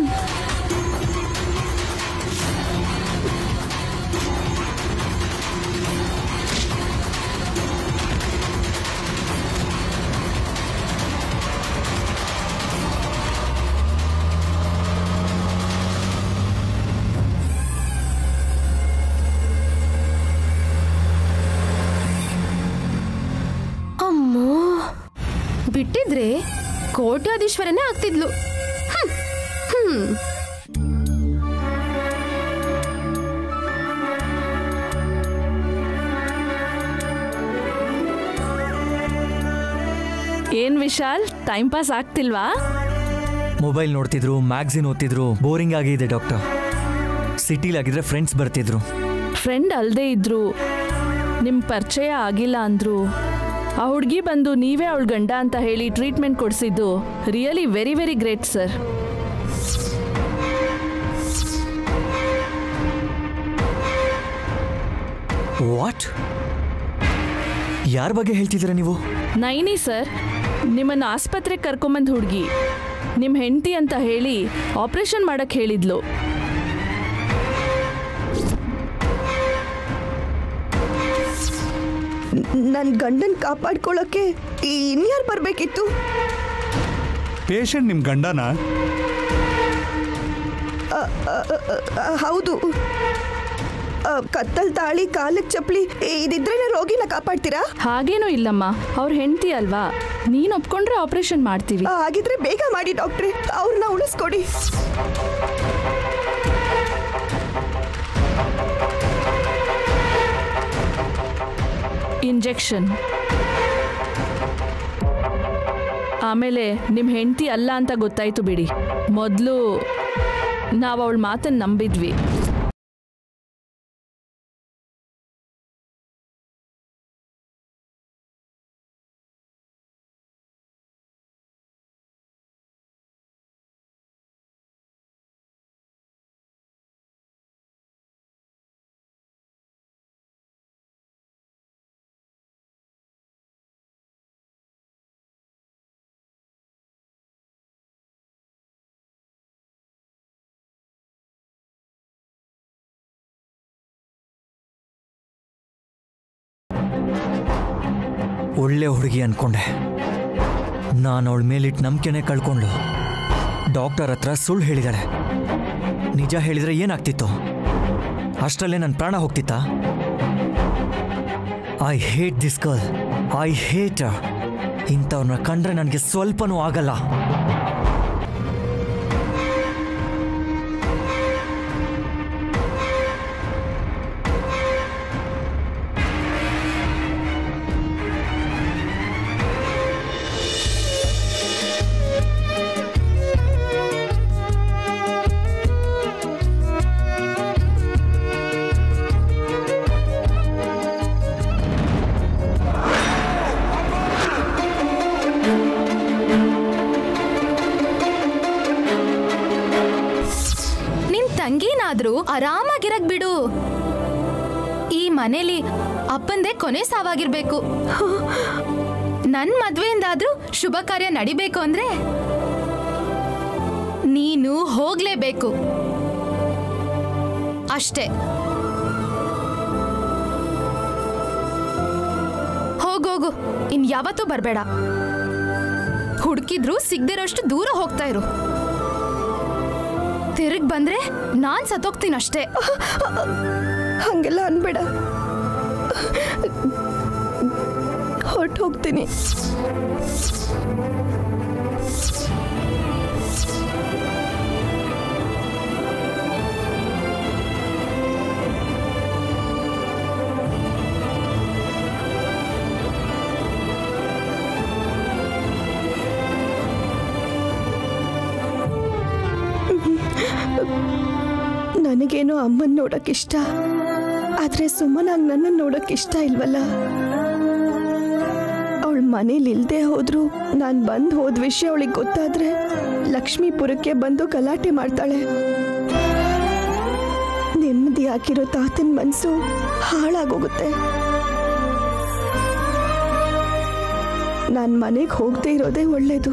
ಅಮ್ಮೋ ಬಿಟ್ಟಿದ್ರೆ ಕೋಟ್ಯಾಧೀಶ್ವರನೇ ಆಗ್ತಿದ್ಲು ಹ್ಮ್. ಹ್ಮ್ ಏನ್ ವಿಶಾಲ್ ಟೈಮ್ ಪಾಸ್ ಆಗ್ತಿಲ್ವಾ ಮೊಬೈಲ್ ನೋಡ್ತಿದ್ರು ಮ್ಯಾಗ್ಝಿನ್ ಓದ್ತಿದ್ರು ಬೋರಿಂಗ್ ಆಗಿದೆ ಡಾಕ್ಟರ್ ಸಿಟಿಲಾಗಿದ್ರೆ ಫ್ರೆಂಡ್ಸ್ ಬರ್ತಿದ್ರು ಫ್ರೆಂಡ್ ಅಲ್ದೇ ಇದ್ರು ನಿಮ್ ಪರಿಚಯ ಆಗಿಲ್ಲ ಅಂದ್ರು ಆ ಹುಡುಗಿ ಬಂದು ನೀವೇ ಅವಳ ಗಂಡ ಅಂತ ಹೇಳಿ ಟ್ರೀಟ್ಮೆಂಟ್ ಕೊಡಿಸಿದ್ದು really very very great sir what ಯಾರ ಬಗ್ಗೆ ಹೇಳ್ತಿದ್ದೀರಾ ನೀವು ನೈನಿ ಸರ್ ನಿಮ್ಮನ್ನ ಆಸ್ಪತ್ರೆಗೆ ಕರ್ಕೊಂಬಂದ್ ಹುಡುಗಿ ನಿಮ್ಮ ಹೆಂಡತಿ ಅಂತ ಹೇಳಿ ಆಪರೇಷನ್ ಮಾಡಕ್ ಹೇಳಿದ್ಲು ನನ್ನ ಗಂಡನ್ ಕಾಪಾಡ್ಕೊಳ್ಳೋಕೆ ಇನ್ಯಾರು ಬರಬೇಕಿತ್ತು ಪೇಷಂಟ್ ನಿಮ್ಮ ಗಂಡನ ಹೌದು ಆ, ಕತ್ತಲ್ ತಾಳಿ ಕಾಲಕ್ಕೆ ಚಪ್ಪಲಿ ಇದಿದ್ರೇನೆ ರೋಗಿನ ಕಾಪಾಡ್ತೀರಾ ಹಾಗೇನೂ ಇಲ್ಲಮ್ಮ ಅವ್ರ ಹೆಂಡತಿ ಅಲ್ವಾ ನೀನ್ ಒಪ್ಕೊಂಡ್ರೆ ಆಪರೇಷನ್ ಮಾಡ್ತೀವಿ ಆ, ಹಾಗಿದ್ರೆ ಬೇಗ ಮಾಡಿ ಡಾಕ್ಟ್ರೆ ಅವ್ರನ್ನ ಉಳಿಸ್ಕೊಡಿ ಇಂಜೆಕ್ಷನ್ ಆಮೇಲೆ ನಿಮ್ಮ ಹೆಂಡತಿ ಅಲ್ಲ ಅಂತ ಗೊತ್ತಾಯ್ತು ಬಿಡಿ ಮೊದಲು ನಾವು ಅವಳ ಮಾತನ್ನು ನಂಬಿದ್ವಿ ಒಳ್ಳೆ ಹುಡುಗಿ ಅನ್ಕೊಂಡೆ ನಾನು ಅವಳ ಮೇಲಿಟ್ಟು ನಂಬಿಕೆನೆ ಕಳ್ಕೊಂಡು ಡಾಕ್ಟರ್ ಹತ್ರ ಸುಳ್ಳು ಹೇಳಿದಾಳೆ ನಿಜ ಹೇಳಿದ್ರೆ ಏನಾಗ್ತಿತ್ತು ಅಷ್ಟರಲ್ಲೇ ನನ್ನ ಪ್ರಾಣ ಹೋಗ್ತಿತ್ತಾ I hate this girl I hate ಇಂಥವ್ರನ್ನ ಕಂಡ್ರೆ ನನಗೆ ಸ್ವಲ್ಪನೂ ಆಗಲ್ಲ ನಿನ್ ತಂಗಿನಾದ್ರೂ ಆರಾಮಾಗಿರಕ್ ಬಿಡು ಈ ಮನೇಲಿ ಅಪ್ಪಂದೇ ಕೊನೆ ಸಾವಾಗಿರ್ಬೇಕು ನನ್ ಮದ್ವೆಯಿಂದಾದ್ರೂ ಶುಭ ಕಾರ್ಯ ನಡಿಬೇಕು ಅಂದ್ರೆ ನೀನು ಹೋಗ್ಲೇಬೇಕು ಅಷ್ಟೇ ಹೋಗೋಗು ಇನ್ ಯಾವತ್ತೂ ಬರ್ಬೇಡ ಹುಡುಕಿದ್ರು ಸಿಗ್ದಿರೋಷ್ಟು ದೂರ ಹೋಗ್ತಾ ಇರು ತಿರುಗ್ ಬಂದ್ರೆ ನಾನ್ ಸತ್ತೋಗ್ತೀನಿ ಅಷ್ಟೇ ಹಂಗೆಲ್ಲ ಅನ್ಬೇಡ ಹೊರಟು ಹೋಗ್ತೀನಿ ನನಗೇನೋ ಅಮ್ಮನ್ ನೋಡಕ್ ಇಷ್ಟ ಆದ್ರೆ ಸುಮ್ಮನಾಗಿ ನನ್ನನ್ನು ನೋಡಕ್ ಇಷ್ಟ ಇಲ್ವಲ್ಲ ಅವಳ ಮನೇಲಿ ಇಲ್ದೇ ಹೋದ್ರು ನಾನು ಬಂದ್ ಹೋದ ವಿಷಯ ಅವಳಿಗೆ ಗೊತ್ತಾದ್ರೆ ಲಕ್ಷ್ಮೀಪುರಕ್ಕೆ ಬಂದು ಗಲಾಟೆ ಮಾಡ್ತಾಳೆ ನೆಮ್ಮದಿ ಹಾಕಿರೋ ತಾತನ ಮನ್ಸು ಹಾಳಾಗೋಗುತ್ತೆ ನಾನು ಮನೆಗೆ ಹೋಗದೆ ಇರೋದೇ ಒಳ್ಳೇದು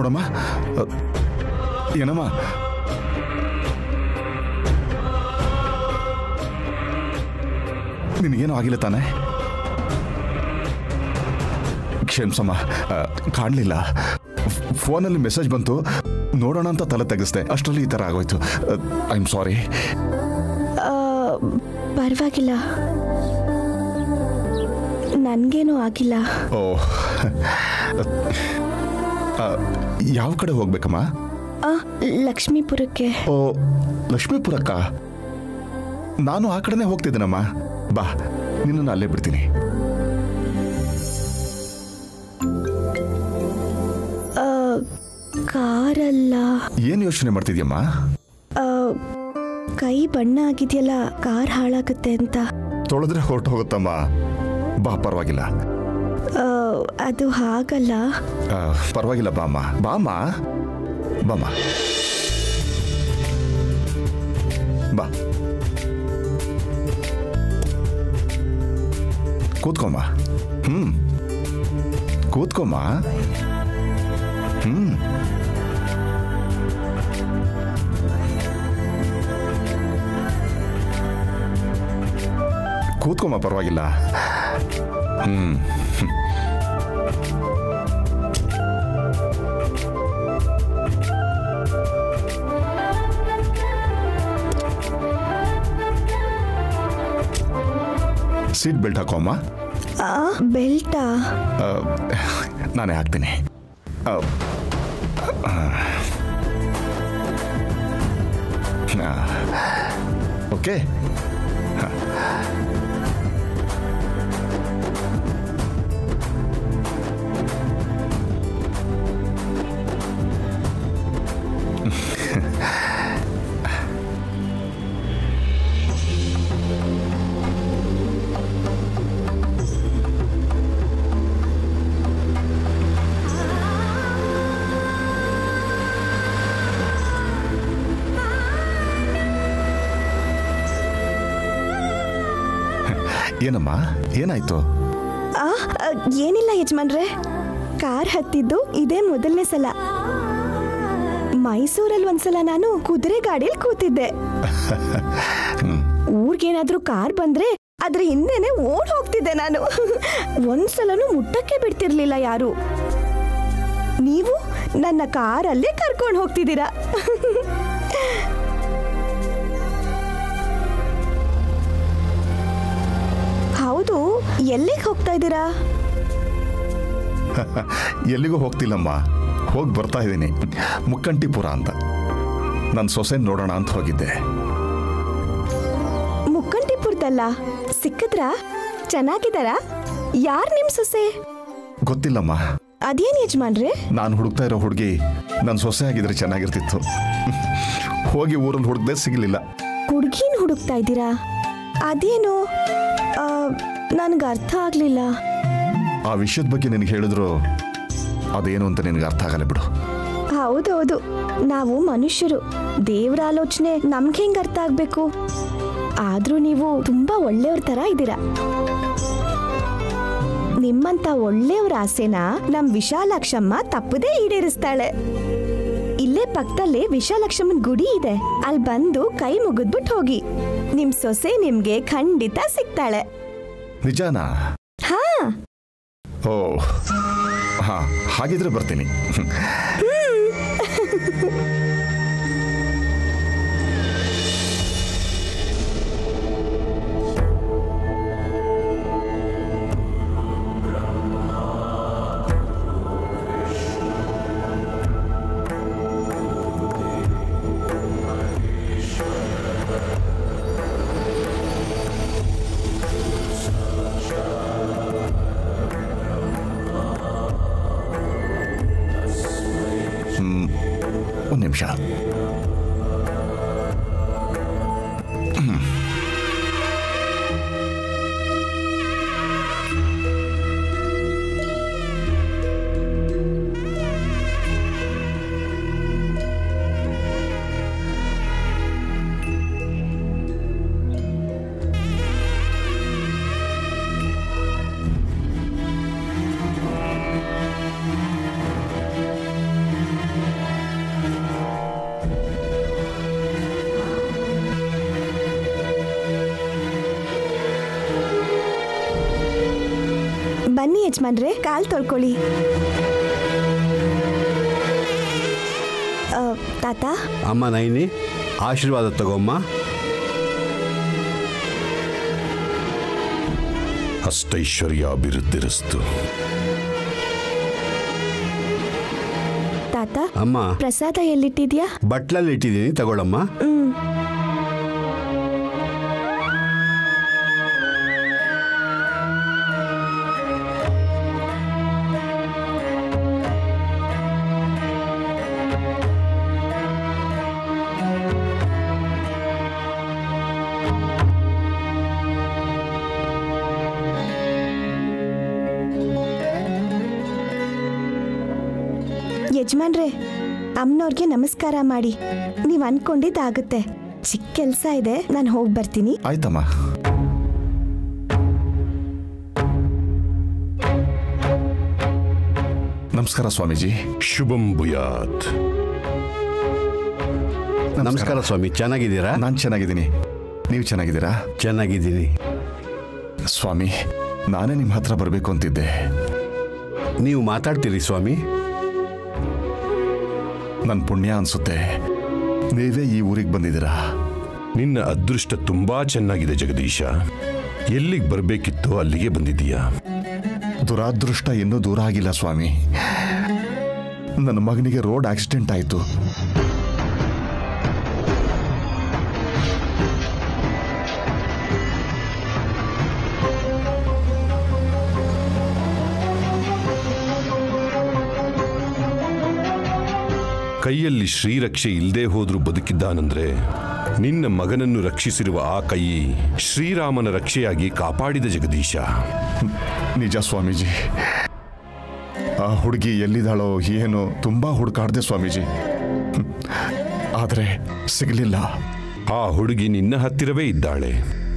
ನೋಡಮ್ಮ ಅ, ಏನಮ್ಮ ನಿನಗೇನು ಆಗಿಲ್ಲ ತಾನೆ ಕ್ಷಮಿಸಮ್ಮ ಅ, ಕಾಣ್ಲಿಲ್ಲ ಫ್- ಫೋನಲ್ಲಿ ಮೆಸೇಜ್ ಬಂತು ನೋಡೋಣ ಅಂತ ತಲೆ ತೆಗೆಸ್ದೆ ಅಷ್ಟರಲ್ಲಿ ಈ ಥರ ಆಗೋಯ್ತು ಐ ಆಮ್ ಸಾರಿ ಆ, ಪರವಾಗಿಲ್ಲ ನನಗೇನೂ ಆಗಿಲ್ಲ ಓ ಅ, ಯಾವ ಕಡೆ ಹೋಗ್ಬೇಕಮ್ಮ ಆ, ಲಕ್ಷ್ಮೀಪುರಕ್ಕೆ ಓ ಲಕ್ಷ್ಮೀಪುರಕ್ಕ ನಾನು ಆ ಕಡೆನೇ ಹೋಗ್ತಿದ್ದೀನಮ್ಮ ಬಾ ನಿನ್ನನ್ನು ಅಲ್ಲೇ ಬಿಡ್ತೀನಿ ಆ, ಕಾರಲ್ಲ ಏನು ಯೋಚನೆ ಮಾಡ್ತಿದ್ಯಮ್ಮ ಆ, ಕೈ ಬಣ್ಣ ಆಗಿದೆಯಲ್ಲ ಕಾರ್ ಹಾಳಾಗುತ್ತೆ ಅಂತ ತೊಳೆದ್ರೆ ಹೊರಟು ಹೋಗುತ್ತಮ್ಮ ಬಾ ಪರವಾಗಿಲ್ಲ ಆ, ಅದು ಹಾಗಲ್ಲ ಆ, ಪರವಾಗಿಲ್ಲ ಬಾಮ್ಮ ಬಾಮ್ಮ ಬಾಮ್ಮ ಬಾ ಕೂತ್ಕೊಮ್ಮ ಹ್ಮ್ ಕೂತ್ಕೊಮ್ಮ ಹ್ಮ್ ಕೂತ್ಕೊಮ್ಮ ಪರವಾಗಿಲ್ಲ ಹ್ಮ್ ಸೀಟ್ ಬೆಲ್ಟ್ ಹಾಕೋಮ್ಮ ಆ, ಬೆಲ್ಟಾ ಆ, ನಾನೇ ಹಾಕ್ತೀನಿ ಆ, ಆ. ಆ. ಓಕೆ ಹ. ಏನಮ್ಮ ಏನಾಯ್ತು ಆ, ಆ, ಏನಿಲ್ಲ ಯಜಮಾನ್ರೆ ಕಾರ್ ಹತ್ತಿದ್ದು ಇದೇ ಮೊದಲನೇ ಸಲ ಮೈಸೂರಲ್ಲಿ ಒಂದ್ಸಲ ನಾನು ಕುದುರೆ ಗಾಡಿಯಲ್ಲಿ ಕೂತಿದ್ದೆ ಊರ್ಗೇನಾದ್ರೂ ಕಾರ್ ಬಂದ್ರೆ ಅದ್ರ ಹಿಂದೆನೆ ಓಡ್ ಹೋಗ್ತಿದ್ದೆ ನಾನು ಒಂದ್ಸಲನೂ ಮುಟ್ಟಕ್ಕೆ ಬಿಡ್ತಿರ್ಲಿಲ್ಲ ಯಾರು ನೀವು ನನ್ನ ಕಾರಲ್ಲೇ ಕರ್ಕೊಂಡು ಹೋಗ್ತಿದ್ದೀರಾ ಹೌದು ಎಲ್ಲಿಗೆ ಹೋಗ್ತಾ ಇದ್ದೀರಾ ಎಲ್ಲಿಗೂ ಹೋಗ್ತಿಲ್ಲಮ್ಮ ಹೋಗಿ ಬರ್ತಾ ಇದ್ದೀನಿ ಮುಕ್ಕಂಟಿಪುರ ಅಂತ ನನ್ನ ಸೊಸೆ ನೋಡೋಣ ಅಂತ ಹೋಗಿದ್ದೆ ಮುಕ್ಕಂಟಿಪುರದಲ್ಲ ಸಿಕ್ಕಿದ್ರಾ ಚೆನ್ನಾಗಿದ್ದಾರಾ ಯಾರ್ ನಿಮ್ ಸೊಸೆ ಗೊತ್ತಿಲ್ಲಮ್ಮ ಅದೇನ್ ಯಜಮಾನ್ರೆ ನಾನು ಹುಡುಕ್ತಾ ಇರೋ ಹುಡುಗಿ ನನ್ನ ಸೊಸೆ ಆಗಿದ್ರೆ ಚೆನ್ನಾಗಿರ್ತಿತ್ತು ಹೋಗಿ ಊರಲ್ಲಿ ಹುಡುಕ್ದೆ ಸಿಗಲಿಲ್ಲ ಹುಡ್ಗಿನ್ ಹುಡುಕ್ತಾ ಇದ್ದೀರಾ ಅದೇನು ನನ್ಗೆ ಅರ್ಥ ಆಗ್ಲಿಲ್ಲ ಆ ವಿಷಯದ ಬಗ್ಗೆ ನಿನಗೆ ಹೇಳಿದ್ರು ಅದೇನು ಅಂತ ನಿನಗೆ ಅರ್ಥ ಆಗಲ್ಲ ಬಿಡು ಹೌದೌದು ನಾವು ಮನುಷ್ಯರು ದೇವ್ರ ಆಲೋಚನೆ ನಮ್ಗೆ ಹೆಂಗ್ ಅರ್ಥ ಆಗ್ಬೇಕು ಆದ್ರೂ ನೀವು ತುಂಬಾ ಒಳ್ಳೆಯವ್ರ ತರ ಇದ್ದೀರಾ ನಿಮ್ಮಂತ ಒಳ್ಳೆಯವ್ರ ಆಸೆನ ನಮ್ ವಿಶಾಲಾಕ್ಷಮ್ಮ ತಪ್ಪದೇ ಈಡೇರಿಸ್ತಾಳೆ ಇಲ್ಲೇ ಪಕ್ಕದಲ್ಲೇ ವಿಶಾಲಾಕ್ಷಮ್ಮನ್ ಗುಡಿ ಇದೆ ಅಲ್ಲಿ ಬಂದು ಕೈ ಮುಗಿದ್ಬಿಟ್ಟು ಹೋಗಿ ನಿಮ್ ಸೊಸೆ ನಿಮ್ಗೆ ಖಂಡಿತ ಸಿಗ್ತಾಳೆ ನಿಜಾನಾ ಹಾ ಓ ಹಾ ಹಾಗಿದ್ರೆ ಬರ್ತೀನಿ ಹ್ಮ್, ಒಂದು ನಿಮಿಷ ಯಜಮಾನ್ರೆ ಕಾಲ್ ತೊಳ್ಕೊಳ್ಳಿ ಆ, ತಾತ ಅಮ್ಮ ನೈನಿ ಆಶೀರ್ವಾದ ತಗೊಮ್ಮ ಅಷ್ಟೈಶ್ವರ್ಯಾಭಿವೃದ್ಧಿರಸ್ತು ತಾತ ಅಮ್ಮ ಪ್ರಸಾದ ಎಲ್ಲಿಟ್ಟಿದ್ಯಾ ಬಟ್ಲಲ್ಲಿ ಇಟ್ಟಿದ್ದೀನಿ ತಗೊಳಮ್ಮ ಹ್ಮ್ ಯಜಮಾನ್ರೆ ಅಮ್ಮನವ್ರಿಗೆ ನಮಸ್ಕಾರ ಮಾಡಿ ನೀವು ಅನ್ಕೊಂಡಿದ್ದಾಗುತ್ತೆ ಚಿಕ್ಕ ಕೆಲಸ ಇದೆ ನಾನು ಹೋಗಿ ಬರ್ತೀನಿ ಆಯ್ತಮ್ಮ ನಮಸ್ಕಾರ ಸ್ವಾಮೀಜಿ ಶುಭಂ ಭುಯಾತ್ ನಮಸ್ಕಾರ ಸ್ವಾಮಿ ಚೆನ್ನಾಗಿದ್ದೀರಾ ನಾನು ಚೆನ್ನಾಗಿದ್ದೀನಿ ನೀವು ಚೆನ್ನಾಗಿದ್ದೀರಾ ಚೆನ್ನಾಗಿದ್ದೀನಿ ಸ್ವಾಮಿ ನಾನೇ ನಿಮ್ಮ ಹತ್ರ ಬರಬೇಕು ಅಂತಿದ್ದೆ ನೀವು ಮಾತಾಡ್ತೀರಿ ಸ್ವಾಮಿ ನನ್ನ ಪುಣ್ಯ ಅನ್ಸುತ್ತೆ ನೀವೇ ಈ ಊರಿಗೆ ಬಂದಿದ್ದೀರಾ ನಿನ್ನ ಅದೃಷ್ಟ ತುಂಬಾ ಚೆನ್ನಾಗಿದೆ ಜಗದೀಶ ಎಲ್ಲಿಗೆ ಬರಬೇಕಿತ್ತೋ ಅಲ್ಲಿಗೆ ಬಂದಿದ್ದೀಯಾ ದುರಾದೃಷ್ಟ ಇನ್ನೂ ದೂರ ಆಗಿಲ್ಲ ಸ್ವಾಮಿ ನನ್ನ ಮಗನಿಗೆ ರೋಡ್ ಆಕ್ಸಿಡೆಂಟ್ ಆಯಿತು ಕೈಯಲ್ಲಿ ಶ್ರೀರಕ್ಷೆ ಇಲ್ಲದೆ ಹೋದ್ರೂ ಬದುಕಿದ್ದಾನಂದ್ರೆ ನಿನ್ನ ಮಗನನ್ನು ರಕ್ಷಿಸಿರುವ ಆ ಕೈ ಶ್ರೀರಾಮನ ರಕ್ಷೆಯಾಗಿ ಕಾಪಾಡಿದ ಜಗದೀಶ ನಿಜ ಸ್ವಾಮೀಜಿ ಆ ಹುಡುಗಿ ಎಲ್ಲಿದ್ದಾಳೋ ಏನು ತುಂಬಾ ಹುಡುಕಾಡ್ದೆ ಸ್ವಾಮೀಜಿ ಹ್ಮ್. ಆದ್ರೆ ಸಿಗಲಿಲ್ಲ ಆ ಹುಡುಗಿ ನಿನ್ನ ಹತ್ತಿರವೇ ಇದ್ದಾಳೆ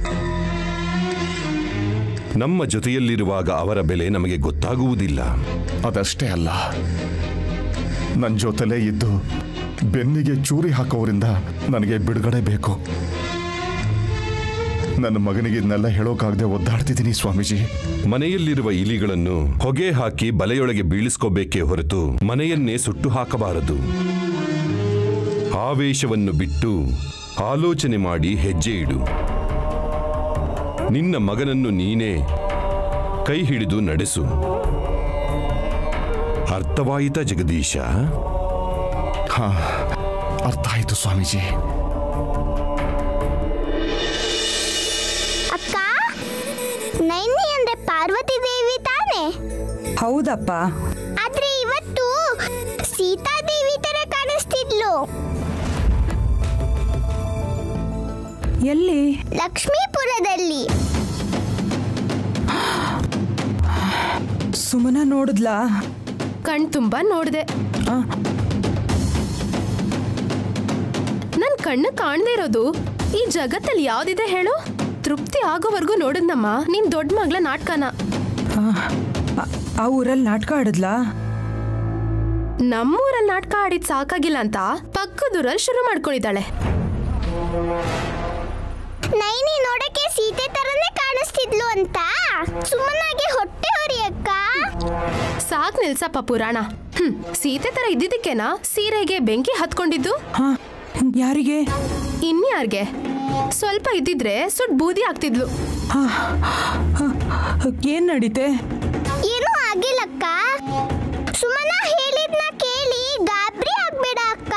ನಮ್ಮ ಜೊತೆಯಲ್ಲಿರುವಾಗ ಅವರ ಬೆಲೆ ನಮಗೆ ಗೊತ್ತಾಗುವುದಿಲ್ಲ ಅದಷ್ಟೇ ಅಲ್ಲ ನನ್ನ ಜೊತೆಲೇ ಇದ್ದು ಬೆನ್ನಿಗೆ ಚೂರಿ ಹಾಕೋರಿಂದ ನನಗೆ ಬಿಡುಗಡೆ ಬೇಕು ನನ್ನ ಮಗನಿಗೆ ಇದನ್ನೆಲ್ಲ ಹೇಳೋಕಾಗದೆ ಒದ್ದಾಡ್ತಿದ್ದೀನಿ ಸ್ವಾಮೀಜಿ ಮನೆಯಲ್ಲಿರುವ ಇಲಿಗಳನ್ನು ಹೊಗೆ ಹಾಕಿ ಬಲೆಯೊಳಗೆ ಬೀಳಿಸ್ಕೋಬೇಕೇ ಹೊರತು ಮನೆಯನ್ನೇ ಸುಟ್ಟು ಹಾಕಬಾರದು ಆವೇಶವನ್ನು ಬಿಟ್ಟು ಆಲೋಚನೆ ಮಾಡಿ ಹೆಜ್ಜೆ ಇಡು ನಿನ್ನ ಮಗನನ್ನು ನೀನೇ ಕೈ ಹಿಡಿದು ನಡೆಸು ಅರ್ಥವಾಯಿತ ಜಗದೀಶ ಹಾ ಅರ್ಥ ಆಯ್ತು ಸ್ವಾಮೀಜಿ ಅಕ್ಕ ನೈನಿ ಅಂದ್ರೆ ಪಾರ್ವತಿ ದೇವಿ ತಾನೆ ಹೌದಪ್ಪ ಆದ್ರೆ ಇವತ್ತು ಸೀತಾದೇವಿ ತರ ಕಾಣಿಸ್ತಿದ್ಲು ಎಲ್ಲಿ ಲಕ್ಷ್ಮೀಪುರದಲ್ಲಿ ಸುಮನ ನೋಡಿದ್ಲಾ ಕಣ್ ತುಂಬಾ ನೋಡ್ದೆ ನನ್ ಕಣ್ಣು ಕಾಣ್ದೇ ಇರೋದು ಈ ಜಗತ್ತಲ್ಲಿ ಯಾವ್ದಿದೆ ಹೇಳು ತೃಪ್ತಿ ಆಗೋವರೆಗೂ ನೋಡಿದ್ನಮ್ಮ ನಿನ್ ದೊಡ್ಡ ಮಗ್ಳ ನಾಟಕನ ಆ ಊರಲ್ಲಿ ನಾಟಕ ಆಡಿದ್ಲಾ ನಮ್ಮೂರಲ್ಲಿ ನಾಟಕ ಆಡಿದ್ ಸಾಕಾಗಿಲ್ಲ ಅಂತ ಪಕ್ಕದೂರಲ್ಲಿ ಶುರು ಮಾಡ್ಕೊಂಡಿದ್ದಾಳೆ ನೈನಿ ನೋಡಕ್ಕೆ ಸೀತೆ ತರನೇ ಕಾಣಿಸ್ತಿದ್ಲು ಅಂತ ಸುಮ್ಮನಾಗಿ ಹೊಟ್ಟೆ ಹೊರಿಯಕ್ಕ ಸಾಕ್ ನಿಲ್ಸಪ್ಪ ಪುರಾಣ ಹ್ಮ್ ಸೀತೆ ತರ ಇದ್ದಿದ್ದಕ್ಕೇನಾ ಸೀರೆಗೆ ಬೆಂಕಿ ಹತ್ಕೊಂಡಿದ್ದು ಯಾರಿಗೆ ಇನ್ಯಾರ್ಗೆ ಸ್ವಲ್ಪ ಇದ್ದಿದ್ರೆ ಸುಟ್ ಬೂದಿ ಆಗ್ತಿದ್ಲು ಏನ್ ನಡೀತೆ ಏನೂ ಆಗಿಲ್ಲಕ್ಕ ಸುಮನ ಹೇಳಿದ್ನ ಕೇಳಿ ಗಾಬರಿ ಆಗ್ಬೇಡ ಅಕ್ಕ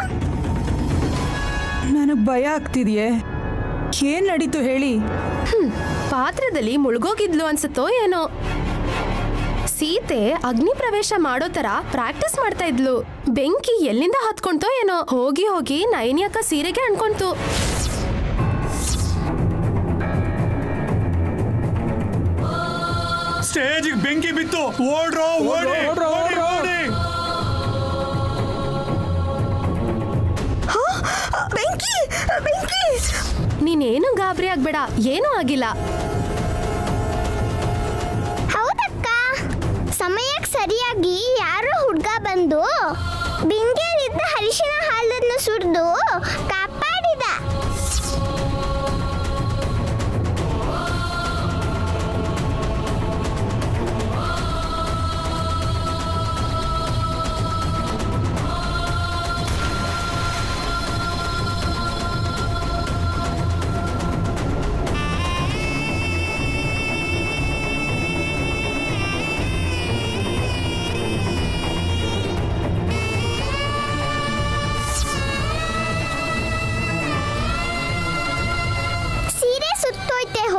ನನಗ್ ಭಯ ಆಗ್ತಿದ್ಯೆ ಏನ್ ನಡೀತು ಹೇಳಿ ಹ್ಮ್ ಪಾತ್ರದಲ್ಲಿ ಮುಳುಗೋಗಿದ್ಲು ಅನ್ಸುತ್ತೋ ಏನೋ ಸೀತೆ ಅಗ್ನಿ ಪ್ರವೇಶ ಮಾಡೋ ತರ ಪ್ರಾಕ್ಟೀಸ್ ಮಾಡ್ತಾ ಇದ್ಲು ಬೆಂಕಿ ಎಲ್ಲಿಂದ ಹತ್ಕೊಂತೋ ಏನೋ ಹೋಗಿ ಹೋಗಿ ನೈನಿ ಅಕ್ಕ ಸೀರೆಗೆ ಅನ್ಕೊಂತು ಸ್ಟೇಜಿಗೆ ಬೆಂಕಿ ಬಿತ್ತು ಓಡ್ರೋ ಓಡಿ ಓಡಿ ಓಡಿ ಬೆಂಕಿ ಬೆಂಕಿ ನೀನೇನು ಗಾಬರಿ ಆಗ್ಬೇಡ ಏನೂ ಆಗಿಲ್ಲ ಹೌದಕ್ಕ ಸಮಯಕ್ಕೆ ಸರಿಯಾಗಿ ಯಾರೋ ಹುಡ್ಗ ಬಂದು ಬಿಂಗೆಲಿದ್ದ ಹರಿಶಿನ ಹಾಲನ್ನು ಸುರಿದು ಕಾಪಾಡಿದ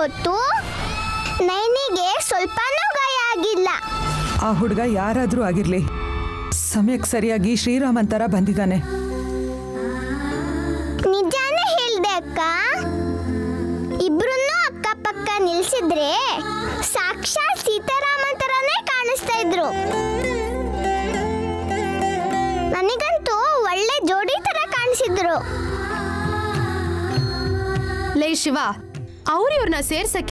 ಗೊತ್ತು ನೈನಿಗೆ ಸ್ವಲ್ಪನೂ ಗಾಯ ಆಗಿಲ್ಲ ಆ ಹುಡುಗ ಯಾರಾದರೂ ಆಗಿರ್ಲಿ ಸಮಯಕ್ಕೆ ಸರಿಯಾಗಿ ಶ್ರೀರಾಮನ್ ಥರ ಬಂದಿದ್ದಾನೆ ನಿಜಾನೇ ಹೇಳ್ದೆ ಅಕ್ಕ ಇಬ್ರನ್ನೂ ಅಕ್ಕಪಕ್ಕ ನಿಲ್ಸಿದ್ರೆ ಸಾಕ್ಷಾತ್ ಸೀತಾರಾಮನ್ ತರಾನೇ ಕಾಣಿಸ್ತಾ ಇದ್ರು ನನಗಂತೂ ಒಳ್ಳೆ ಜೋಡಿ ತರ ಕಾಣಿಸಿದ್ರು ಲೇ ಶಿವ ಅವ್ರು ಇವ್ರನ್ನ ಸೇರ್ಸಕ್ಕೆ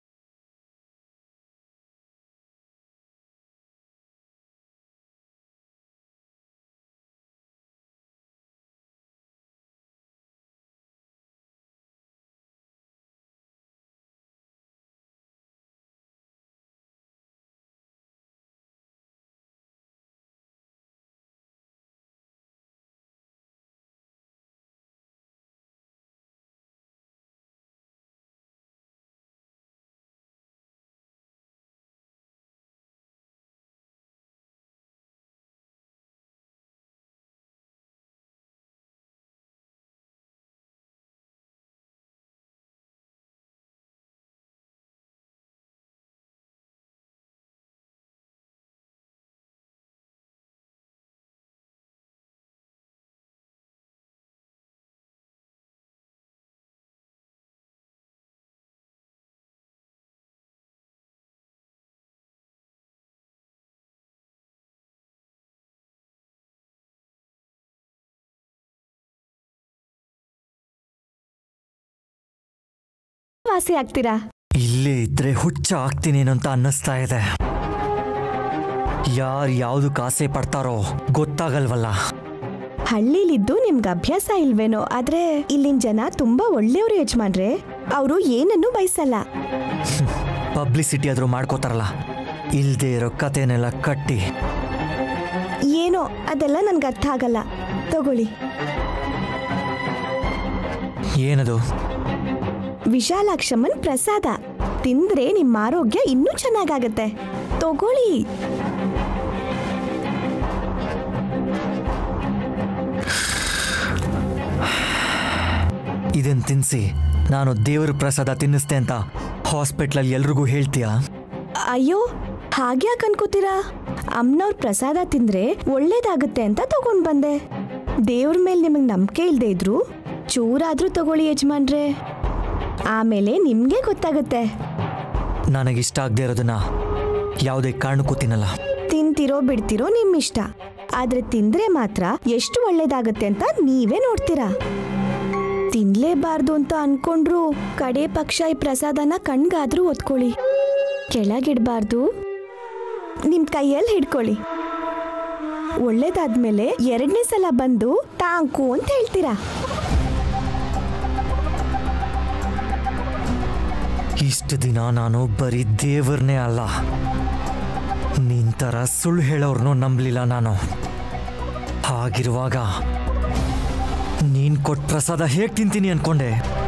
ವಾಸಿ ಆಗ್ತೀರಾ ಇಲ್ಲೇ ಇದ್ರೆ ಹುಚ್ಚ ಆಗ್ತೀನೇನೋ ಅಂತ ಅನ್ನಿಸ್ತಾ ಇದೆ ಯಾರು ಯಾವ್ದಕ್ಕೆ ಆಸೆ ಪಡ್ತಾರೋ ಗೊತ್ತಾಗಲ್ವಲ್ಲ ಹಳ್ಳಿಲಿದ್ದು ನಿಮ್ಗೆ ಅಭ್ಯಾಸ ಇಲ್ವೇನೋ ಆದ್ರೆ ಇಲ್ಲಿನ ಜನ ತುಂಬಾ ಒಳ್ಳೆಯವರು ಯಜಮಾನ್ರೆ ಅವರು ಏನನ್ನು ಬಯಸಲ್ಲ ಪಬ್ಲಿಸಿಟಿ ಆದ್ರೂ ಮಾಡ್ಕೋತಾರಲ್ಲ ಇಲ್ದೇ ಇರೋ ಕತೆನೆಲ್ಲ ಕಟ್ಟಿ ಏನೋ ಅದೆಲ್ಲ ನನ್ಗೆ ಅರ್ಥ ಆಗಲ್ಲ ತಗೊಳ್ಳಿ ಏನದು ವಿಶಾಲಾಕ್ಷಮ್ಮನ್ ಪ್ರಸಾದ ತಿಂದ್ರೆ ನಿಮ್ಮ ಆರೋಗ್ಯ ಇನ್ನೂ ಚೆನ್ನಾಗಾಗತ್ತೆ ತಗೊಳ್ಳಿ ಇದನ್ ತಿನ್ಸಿ ನಾನು ದೇವ್ರ ಪ್ರಸಾದ ತಿನ್ನಿಸ್ತೆ ಅಂತ ಹಾಸ್ಪಿಟ್ಲಲ್ಲಿ ಎಲ್ರಿಗೂ ಹೇಳ್ತೀಯಾ ಅಯ್ಯೋ ಹಾಗ್ಯಾಕ್ ಅನ್ಕೋತೀರಾ ಅಮ್ಮನವ್ರ ಪ್ರಸಾದ ತಿಂದ್ರೆ ಒಳ್ಳೇದಾಗುತ್ತೆ ಅಂತ ತಗೊಂಡ್ ಬಂದೆ ದೇವ್ರ ಮೇಲೆ ನಿಮಗೆ ನಂಬಿಕೆ ಇಲ್ದೇ ಇದ್ರು ಚೂರಾದ್ರೂ ತಗೊಳ್ಳಿ ಯಜಮಾನ್ರೆ ಆಮೇಲೆ ನಿಮ್ಗೆ ಗೊತ್ತಾಗುತ್ತೆ ನನಗಿಷ್ಟ ಆಗದೆ ಇರೋದನ್ನ ಯಾವುದೇ ಕಾರಣಕ್ಕೂ ತಿನ್ನಲ್ಲ ತಿಂತಿರೋ ಬಿಡ್ತಿರೋ ನಿಮ್ ಇಷ್ಟ ಆದ್ರೆ ತಿಂದ್ರೆ ಮಾತ್ರ ಎಷ್ಟು ಒಳ್ಳೇದಾಗತ್ತೆ ಅಂತ ನೀವೇ ನೋಡ್ತೀರಾ ತಿನ್ಲೇಬಾರ್ದು ಅಂತ ಅನ್ಕೊಂಡ್ರು ಕಡೆ ಪಕ್ಷ ಈ ಪ್ರಸಾದನ ಕಣ್ಗಾದ್ರೂ ಒತ್ಕೊಳ್ಳಿ ಕೆಳಗಿಡ್ಬಾರ್ದು ನಿಮ್ ಕೈಯಲ್ಲಿ ಹಿಡ್ಕೊಳ್ಳಿ ಒಳ್ಳೇದಾದ್ಮೇಲೆ ಎರಡನೇ ಸಲ ಬಂದು ತಾಂಕು ಅಂತ ಹೇಳ್ತೀರಾ ಇಷ್ಟು ದಿನ ನಾನು ಬರೀ ದೇವ್ರನ್ನೇ ಅಲ್ಲ ನಿನ್ ಥರ ಸುಳ್ಳು ಹೇಳೋರ್ನೂ ನಂಬಲಿಲ್ಲ ನಾನು ಹಾಗಿರುವಾಗ ನೀನ್ ಕೊಟ್ಟ ಪ್ರಸಾದ ಹೇಗೆ ತಿಂತೀನಿ ಅನ್ಕೊಂಡೆ